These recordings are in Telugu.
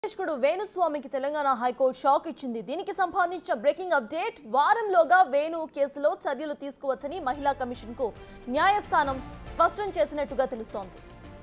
దర్శకుడు వేణుస్వామికి తెలంగాణ హైకోర్టు షాక్ ఇచ్చింది దీనికి సంబంధించిన బ్రేకింగ్ అప్డేట్ వారంలోగా వేణు కేసులో చర్యలు తీసుకోవచ్చని మహిళా కమిషన్ కు న్యాయస్థానం స్పష్టం చేసినట్టుగా తెలుస్తోంది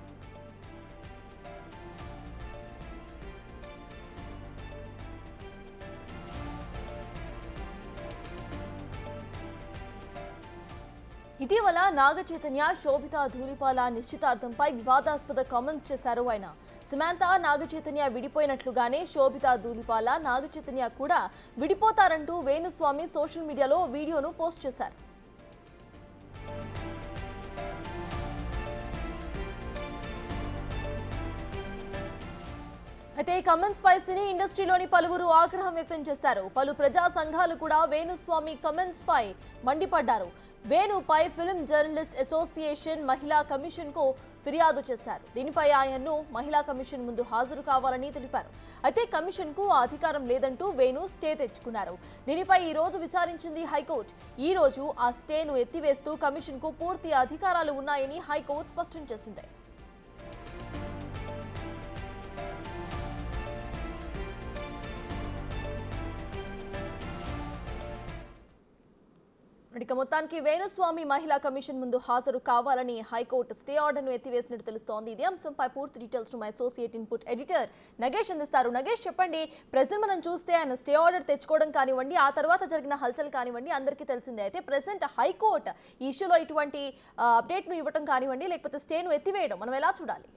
ఇటీవల నాగ చైతన్య శోభిత ధూళిపాల నిశ్చితార్థంపై వివాదాస్పద కామెంట్స్ చేశారు ఆయన సమాంత నాగ చైతన్య విడిపోయినట్లుగానే శోభిత ధూళిపాల నాగ చైతన్య కూడా విడిపోతారంటూ వేణుస్వామి సోషల్ మీడియాలో ఓ వీడియోను పోస్ట్ చేశారు అయితే ఈ కమెంట్స్ పై సినీ ఇండస్ట్రీలోని పలువురు ఆగ్రహం వ్యక్తం చేశారు పలు ప్రజా సంఘాలు కూడా వేణుస్వామి కమెంట్స్ పై మండిపడ్డారు వేణుపై ఫిల్మ్ జర్నలిస్ట్ అసోసియేషన్ మహిళా కమిషన్ కు ఫిర్యాదు చేశారు దీనిపై ఆయన్ను మహిళా కమిషన్ ముందు హాజరు కావాలని తెలిపారు అయితే కమిషన్ కు ఆ అధికారం లేదంటూ వేణు స్టే తెచ్చుకున్నారు దీనిపై ఈ రోజు విచారించింది హైకోర్టు ఈ రోజు ఆ స్టేను ఎత్తివేస్తూ కమిషన్ కు పూర్తి అధికారాలు ఉన్నాయని హైకోర్టు స్పష్టం చేసింది ఇక మొత్తానికి వేణుస్వామి మహిళా కమిషన్ ముందు హాజరు కావాలని హైకోర్టు స్టే ఆర్డర్ను ఎత్తివేసినట్టు తెలుస్తోంది ఇదే అంశంపై పూర్తి details to my associate input editor Nagesh అందిస్తారు నగేష్ చెప్పండి ప్రెసెంట్ మనం చూస్తే ఆయన స్టే ఆర్డర్ తెచ్చుకోవడం కానివ్వండి ఆ తర్వాత జరిగిన హల్చల్ కానివ్వండి అందరికీ తెలిసిందే అయితే ప్రెసెంట్ హైకోర్టు ఈ ఇష్యూలో ఇటువంటి అప్డేట్ను ఇవ్వడం కానివ్వండి లేకపోతే స్టేను ఎత్తివేయడం మనం ఎలా చూడాలి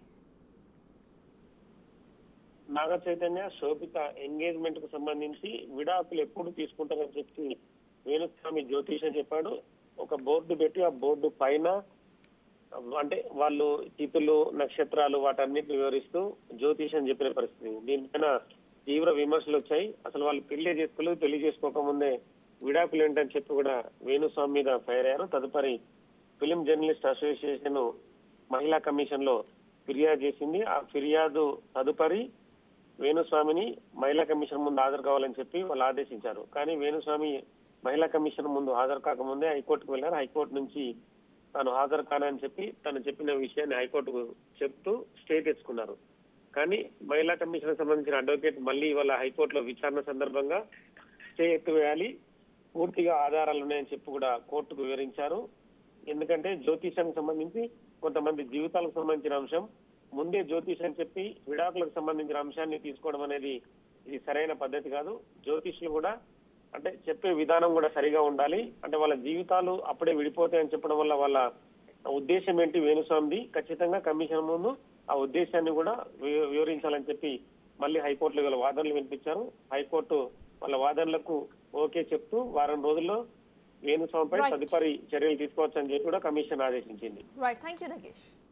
నాగ చైతన్య శోభిత ఎంగేజ్మెంట్ కు సంబంధించి విడాకులు ఎప్పుడు తీసుకుంటారని చెప్పి వేణుస్వామి జ్యోతిషం చెప్పాడు ఒక బోర్డు పెట్టి ఆ బోర్డు పైన అంటే వాళ్ళు తిథులు నక్షత్రాలు వాటన్నిటిని వివరిస్తూ జ్యోతిషం చెప్పిన పరిస్థితి దీనిపైన తీవ్ర విమర్శలు వచ్చాయి అసలు వాళ్ళు పెళ్లి చేసుకోలేదు పెళ్లి చేసుకోకముందే విడాకులు ఏంటని చెప్పి కూడా వేణుస్వామి మీద ఫైర్ అయ్యారు తదుపరి ఫిలిం జర్నలిస్ట్ అసోసియేషన్ మహిళా కమిషన్ లో ఫిర్యాదు చేసింది ఆ ఫిర్యాదు తదుపరి వేణుస్వామిని మహిళా కమిషన్ ముందు హాజరు కావాలని చెప్పి వాళ్ళు ఆదేశించారు కానీ వేణుస్వామి మహిళా కమిషన్ ముందు హాజరు కాకముందే హైకోర్టుకు వెళ్ళారు హైకోర్టు నుంచి తాను హాజరు కానని చెప్పి తను చెప్పిన విషయాన్ని హైకోర్టుకు చెప్తూ స్టే తెచ్చుకున్నారు కానీ మహిళా కమిషన్ సంబంధించిన అడ్వకేట్ మళ్ళీ ఇవాళ హైకోర్టులో విచారణ సందర్భంగా స్టే ఎత్తివేయాలి పూర్తిగా ఆధారాలు ఉన్నాయని చెప్పి కూడా కోర్టుకు వివరించారు ఎందుకంటే జ్యోతిషానికి సంబంధించి కొంతమంది జీవితాలకు సంబంధించిన అంశం ముందే జ్యోతిషం చెప్పి విడాకులకు సంబంధించిన అంశాన్ని తీసుకోవడం అనేది ఇది సరైన పద్ధతి కాదు జ్యోతిష్యులు కూడా అంటే చెప్పే విధానం కూడా సరిగా ఉండాలి అంటే వాళ్ళ జీవితాలు అప్పుడే విడిపోతాయని చెప్పడం వల్ల వాళ్ళ ఉద్దేశం ఏంటి వేణుస్వామిది ఖచ్చితంగా కమిషన్ ముందు ఆ ఉద్దేశాన్ని కూడా వి- వివరించాలని చెప్పి మళ్ళీ హైకోర్టులో వీళ్ళ వాదనలు వినిపించారు హైకోర్టు వాళ్ళ వాదనలకు ఓకే చెప్తూ వారం రోజుల్లో వేణుస్వామిపై Right. తదుపరి చర్యలు తీసుకోవచ్చని చెప్పి కూడా కమిషన్ ఆదేశించింది రైట్ థ్యాంక్ యూ నగేష్